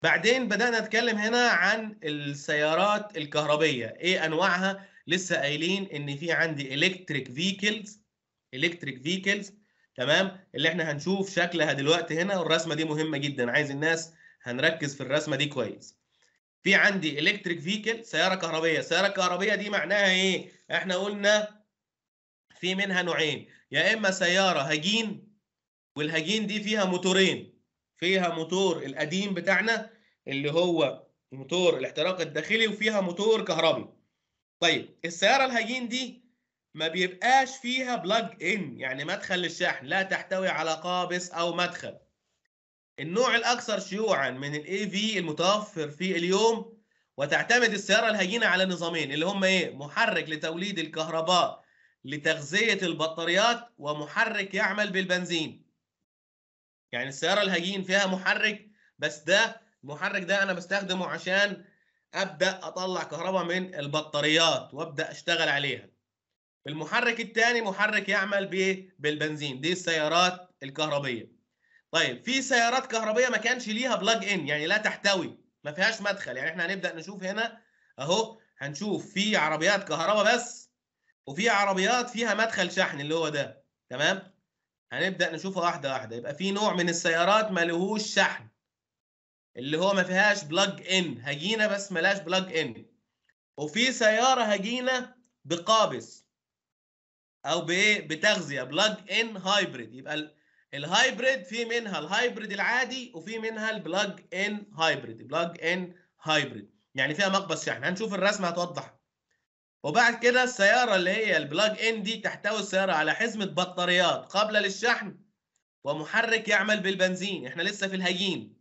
بعدين بدأنا نتكلم هنا عن السيارات الكهربية ايه انواعها لسه قايلين ان في عندي الكتريك فيكلز الكتريك فيكلز تمام اللي احنا هنشوف شكلها دلوقتي هنا والرسمه دي مهمه جدا عايز الناس هنركز في الرسمه دي كويس في عندي الكتريك فيكل سياره كهربيه السياره الكهربيه دي معناها ايه احنا قلنا في منها نوعين يا اما سياره هجين والهجين دي فيها موتورين فيها موتور القديم بتاعنا اللي هو موتور الاحتراق الداخلي وفيها موتور كهربي طيب السياره الهجين دي ما بيبقاش فيها بلاج ان يعني مدخل للشحن لا تحتوي على قابس او مدخل النوع الاكثر شيوعا من الاي في المتوفر في اليوم وتعتمد السياره الهجينه على نظامين اللي هم ايه محرك لتوليد الكهرباء لتغذيه البطاريات ومحرك يعمل بالبنزين يعني السياره الهجين فيها محرك بس ده المحرك ده انا بستخدمه عشان ابدا اطلع كهرباء من البطاريات وابدا اشتغل عليها المحرك الثاني محرك يعمل بايه بالبنزين دي السيارات الكهربيه طيب في سيارات كهربيه ما كانش ليها بلاج ان يعني لا تحتوي ما فيهاش مدخل يعني احنا هنبدا نشوف هنا اهو هنشوف في عربيات كهرباء بس وفي عربيات فيها مدخل شحن اللي هو ده تمام هنبدا نشوفها واحده واحده يبقى في نوع من السيارات ما لهوش شحن اللي هو ما فيهاش بلاج ان هجينه بس ملاش بلاج ان وفي سياره هجينه بقابس او بايه بتغذيه بلاج ان هايبريد يبقى الهايبريد في منها الهايبريد العادي وفي منها البلاج ان هايبريد بلاج ان هايبريد يعني فيها مقبس شحن هنشوف الرسمه هتوضح وبعد كده السياره اللي هي البلاج ان دي تحتوي السياره على حزمه بطاريات قابله للشحن ومحرك يعمل بالبنزين احنا لسه في الهجين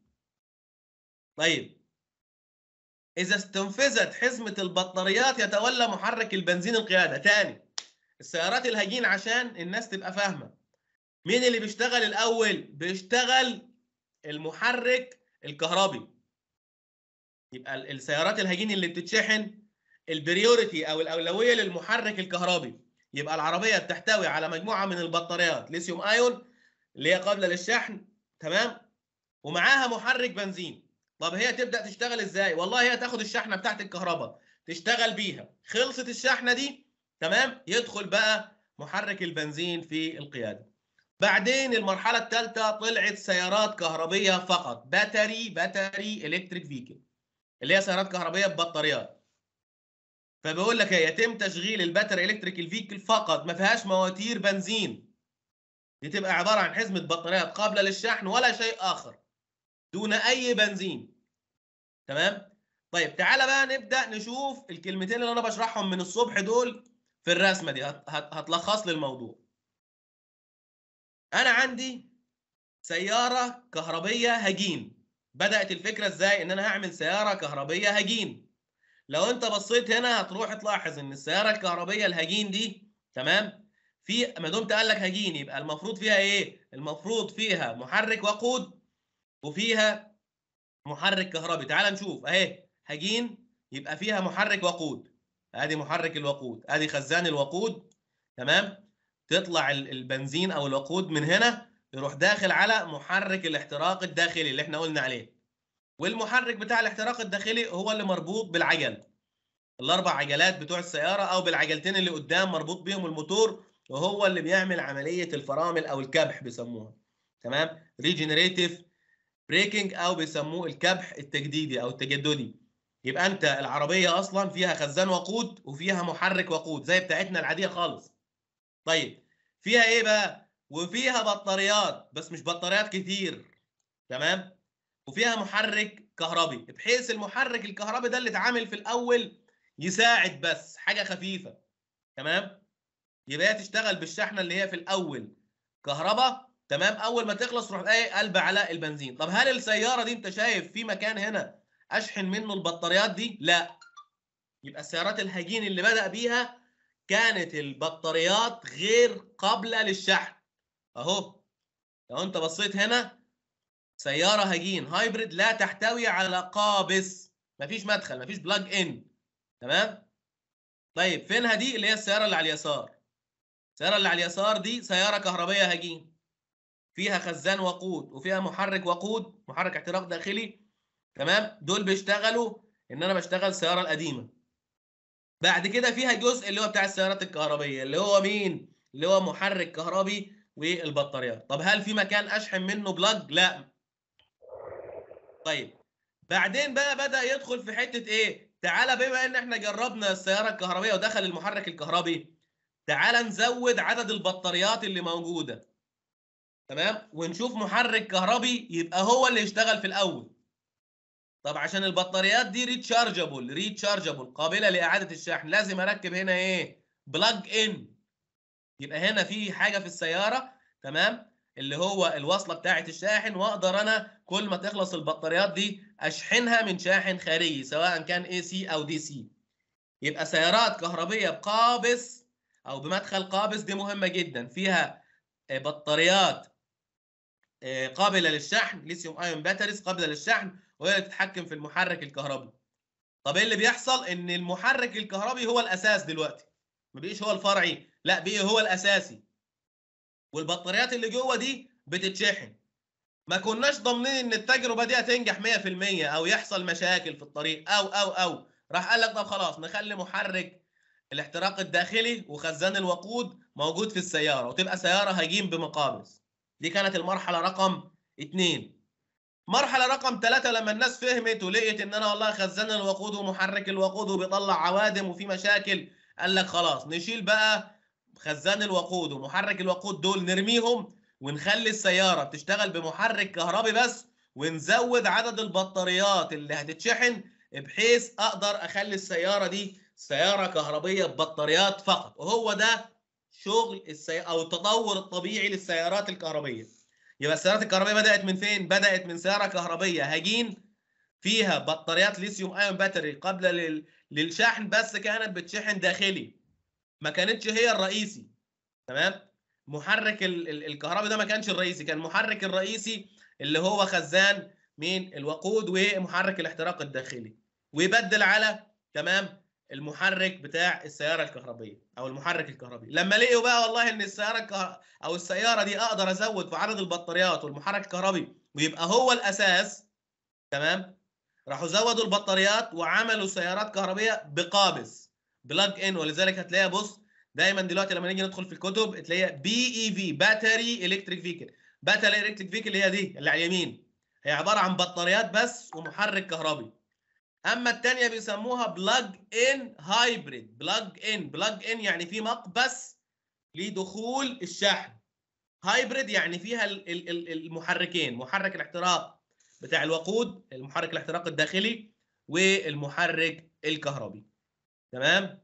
طيب اذا استنفذت حزمه البطاريات يتولى محرك البنزين القياده تاني السيارات الهجين عشان الناس تبقى فاهمه مين اللي بيشتغل الاول بيشتغل المحرك الكهربي يبقى السيارات الهجين اللي بتتشحن البريوريتي او الاولويه للمحرك الكهربي يبقى العربيه بتحتوي على مجموعه من البطاريات ليثيوم ايون اللي هي قابله للشحن تمام ومعاها محرك بنزين طب هي تبدا تشتغل ازاي والله هي تاخد الشحنه بتاعت الكهرباء تشتغل بيها خلصت الشحنه دي تمام يدخل بقى محرك البنزين في القياده بعدين المرحله الثالثه طلعت سيارات كهربيه فقط باتري باتري الكتريك فيكل اللي هي سيارات كهربيه ببطاريات فبيقول لك يتم تشغيل الباتري الكتريك الفيكل فقط ما فيهاش مواتير بنزين دي تبقى عباره عن حزمه بطاريات قابله للشحن ولا شيء اخر دون اي بنزين تمام طيب تعالى بقى نبدا نشوف الكلمتين اللي انا بشرحهم من الصبح دول في الرسمه دي هتلخص لي الموضوع انا عندي سياره كهربيه هجين بدات الفكره ازاي ان انا هعمل سياره كهربيه هجين لو انت بصيت هنا هتروح تلاحظ ان السياره الكهربيه الهجين دي تمام في ما دمت قال لك هجين يبقى المفروض فيها ايه المفروض فيها محرك وقود وفيها محرك كهربي تعال نشوف اهي هجين يبقى فيها محرك وقود ادي محرك الوقود ادي خزان الوقود تمام تطلع البنزين او الوقود من هنا يروح داخل على محرك الاحتراق الداخلي اللي احنا قلنا عليه والمحرك بتاع الاحتراق الداخلي هو اللي مربوط بالعجل الاربع عجلات بتوع السياره او بالعجلتين اللي قدام مربوط بيهم الموتور وهو اللي بيعمل عمليه الفرامل او الكبح بيسموها تمام ريجنريتيف بريكنج او بيسموه الكبح التجديدي او التجددي يبقى انت العربيه اصلا فيها خزان وقود وفيها محرك وقود زي بتاعتنا العاديه خالص طيب فيها ايه بقى وفيها بطاريات بس مش بطاريات كتير تمام وفيها محرك كهربي بحيث المحرك الكهربي ده اللي اتعامل في الاول يساعد بس حاجه خفيفه تمام يبقى هي تشتغل بالشحنه اللي هي في الاول كهرباء تمام اول ما تخلص تروح ايه قلب على البنزين طب هل السياره دي انت شايف في مكان هنا اشحن منه البطاريات دي لا يبقى السيارات الهجين اللي بدا بيها كانت البطاريات غير قابله للشحن اهو لو انت بصيت هنا سياره هجين هايبريد لا تحتوي على قابس مفيش مدخل مفيش بلاج ان تمام طيب فينها دي اللي هي السياره اللي على اليسار السياره اللي على اليسار دي سياره كهربيه هجين فيها خزان وقود وفيها محرك وقود محرك احتراق داخلي تمام دول بيشتغلوا ان انا بشتغل السياره القديمه بعد كده فيها جزء اللي هو بتاع السيارات الكهربيه اللي هو مين اللي هو محرك كهربي والبطاريات طب هل في مكان اشحن منه بلاج لا طيب بعدين بقى بدا يدخل في حته ايه تعالى بما ان احنا جربنا السياره الكهربيه ودخل المحرك الكهربي تعالى نزود عدد البطاريات اللي موجوده تمام ونشوف محرك كهربي يبقى هو اللي يشتغل في الاول طب عشان البطاريات دي ريتشارجبل ريتشارجبل قابله لاعاده الشحن لازم اركب هنا ايه بلاج ان يبقى هنا في حاجه في السياره تمام اللي هو الوصله بتاعه الشاحن واقدر انا كل ما تخلص البطاريات دي اشحنها من شاحن خارجي سواء كان اي سي او دي سي يبقى سيارات كهربيه بقابس او بمدخل قابس دي مهمه جدا فيها بطاريات قابله للشحن ليثيوم ايون باتريز قابله للشحن وهي اللي تتحكم في المحرك الكهربي طب ايه اللي بيحصل ان المحرك الكهربي هو الاساس دلوقتي ما بقيش هو الفرعي لا بقي هو الاساسي والبطاريات اللي جوه دي بتتشحن ما كناش ضامنين ان التجربه دي هتنجح 100% او يحصل مشاكل في الطريق او او او راح قال لك طب خلاص نخلي محرك الاحتراق الداخلي وخزان الوقود موجود في السياره وتبقى سياره هجين بمقابس دي كانت المرحله رقم اثنين مرحله رقم ثلاثة لما الناس فهمت ولقيت ان انا والله خزان الوقود ومحرك الوقود وبيطلع عوادم وفي مشاكل قال لك خلاص نشيل بقى خزان الوقود ومحرك الوقود دول نرميهم ونخلي السياره بتشتغل بمحرك كهربي بس ونزود عدد البطاريات اللي هتتشحن بحيث اقدر اخلي السياره دي سياره كهربيه ببطاريات فقط وهو ده شغل السي... او التطور الطبيعي للسيارات الكهربيه يبقى السيارات الكهربيه بدات من فين بدات من سياره كهربيه هجين فيها بطاريات ليثيوم ايون باتري قابله لل... للشحن بس كانت بتشحن داخلي ما كانتش هي الرئيسي تمام محرك ال... ال... الكهربي ده ما كانش الرئيسي كان المحرك الرئيسي اللي هو خزان مين الوقود ومحرك الاحتراق الداخلي ويبدل على تمام المحرك بتاع السياره الكهربيه او المحرك الكهربي لما لقوا بقى والله ان السياره الكه... او السياره دي اقدر ازود في عدد البطاريات والمحرك الكهربي ويبقى هو الاساس تمام راحوا زودوا البطاريات وعملوا سيارات كهربيه بقابس بلاج ان ولذلك هتلاقيها بص دايما دلوقتي لما نيجي ندخل في الكتب تلاقيها بي اي في باتري الكتريك فيكل باتري الكتريك فيكل اللي هي دي اللي على اليمين هي عباره عن بطاريات بس ومحرك كهربي اما الثانيه بيسموها بلاج ان هايبريد بلاج ان بلاج ان يعني في مقبس لدخول الشحن هايبريد يعني فيها المحركين محرك الاحتراق بتاع الوقود المحرك الاحتراق الداخلي والمحرك الكهربي تمام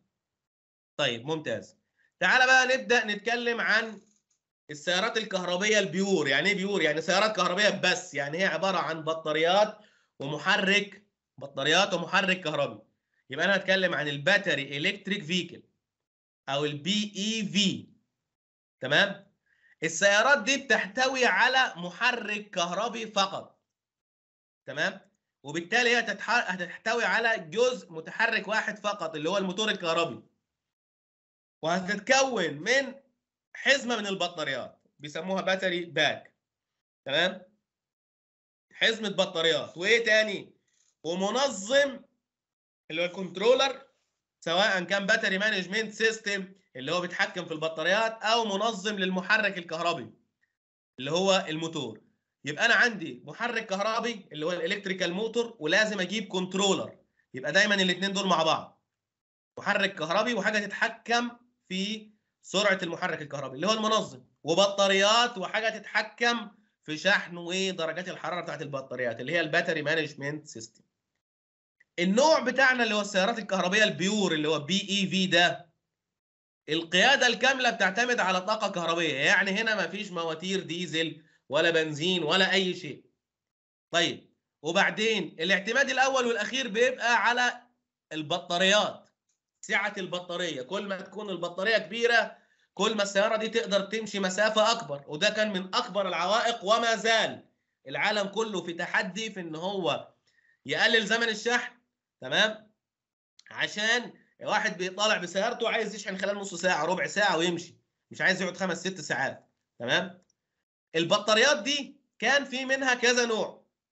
طيب ممتاز تعال بقى نبدا نتكلم عن السيارات الكهربيه البيور يعني ايه بيور يعني سيارات كهربيه بس يعني هي عباره عن بطاريات ومحرك بطاريات ومحرك كهربي يبقى انا هتكلم عن الباتري الكتريك فيكل او البي اي في تمام السيارات دي بتحتوي على محرك كهربي فقط تمام وبالتالي هي هتحتوي على جزء متحرك واحد فقط اللي هو الموتور الكهربي وهتتكون من حزمه من البطاريات بيسموها باتري باك تمام حزمه بطاريات وايه تاني ومنظم اللي هو الكنترولر سواء كان باتري مانجمنت سيستم اللي هو بيتحكم في البطاريات او منظم للمحرك الكهربي اللي هو الموتور يبقى انا عندي محرك كهربي اللي هو الالكتريكال موتور ولازم اجيب كنترولر يبقى دايما الاثنين دول مع بعض محرك كهربي وحاجه تتحكم في سرعه المحرك الكهربي اللي هو المنظم وبطاريات وحاجه تتحكم في شحن ودرجات الحراره بتاعت البطاريات اللي هي الباتري مانجمنت سيستم النوع بتاعنا اللي هو السيارات الكهربيه البيور اللي هو بي اي في ده القياده الكامله بتعتمد على طاقه كهربيه يعني هنا ما فيش مواتير ديزل ولا بنزين ولا اي شيء طيب وبعدين الاعتماد الاول والاخير بيبقى على البطاريات سعه البطاريه كل ما تكون البطاريه كبيره كل ما السياره دي تقدر تمشي مسافه اكبر وده كان من اكبر العوائق وما زال العالم كله في تحدي في ان هو يقلل زمن الشحن تمام عشان واحد بيطالع بسيارته عايز يشحن خلال نص ساعه ربع ساعه ويمشي مش عايز يقعد خمس ست ساعات تمام البطاريات دي كان في منها كذا نوع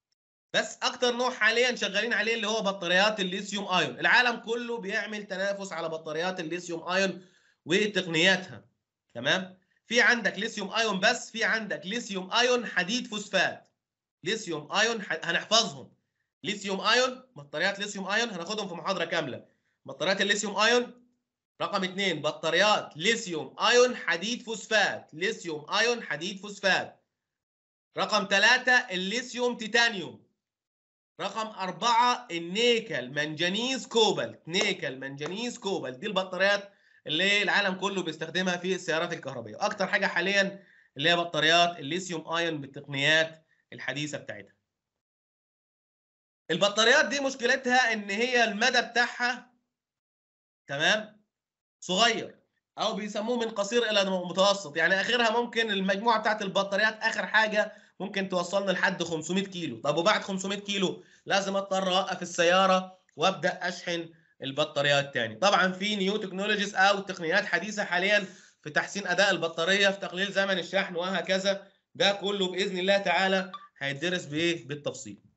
بس اكتر نوع حاليا شغالين عليه اللي هو بطاريات الليثيوم ايون العالم كله بيعمل تنافس على بطاريات الليثيوم ايون وتقنياتها تمام في عندك ليثيوم ايون بس في عندك ليثيوم ايون حديد فوسفات ليثيوم ايون ح... هنحفظهم ليثيوم ايون بطاريات ليثيوم ايون هناخدهم في محاضره كامله بطاريات الليثيوم ايون رقم اثنين بطاريات ليثيوم ايون حديد فوسفات ليثيوم ايون حديد فوسفات رقم ثلاثة الليثيوم تيتانيوم رقم أربعة النيكل منجنيز كوبالت نيكل منجنيز كوبالت دي البطاريات اللي العالم كله بيستخدمها في السيارات الكهربائية أكتر حاجة حاليا اللي هي بطاريات الليثيوم ايون بالتقنيات الحديثة بتاعتها البطاريات دي مشكلتها ان هي المدى بتاعها تمام صغير او بيسموه من قصير الى متوسط يعني اخرها ممكن المجموعه بتاعت البطاريات اخر حاجه ممكن توصلنا لحد 500 كيلو طب وبعد 500 كيلو لازم اضطر اوقف السياره وابدا اشحن البطاريات تاني طبعا في نيو تكنولوجيز او تقنيات حديثه حاليا في تحسين اداء البطاريه في تقليل زمن الشحن وهكذا ده كله باذن الله تعالى هيدرس بايه بالتفصيل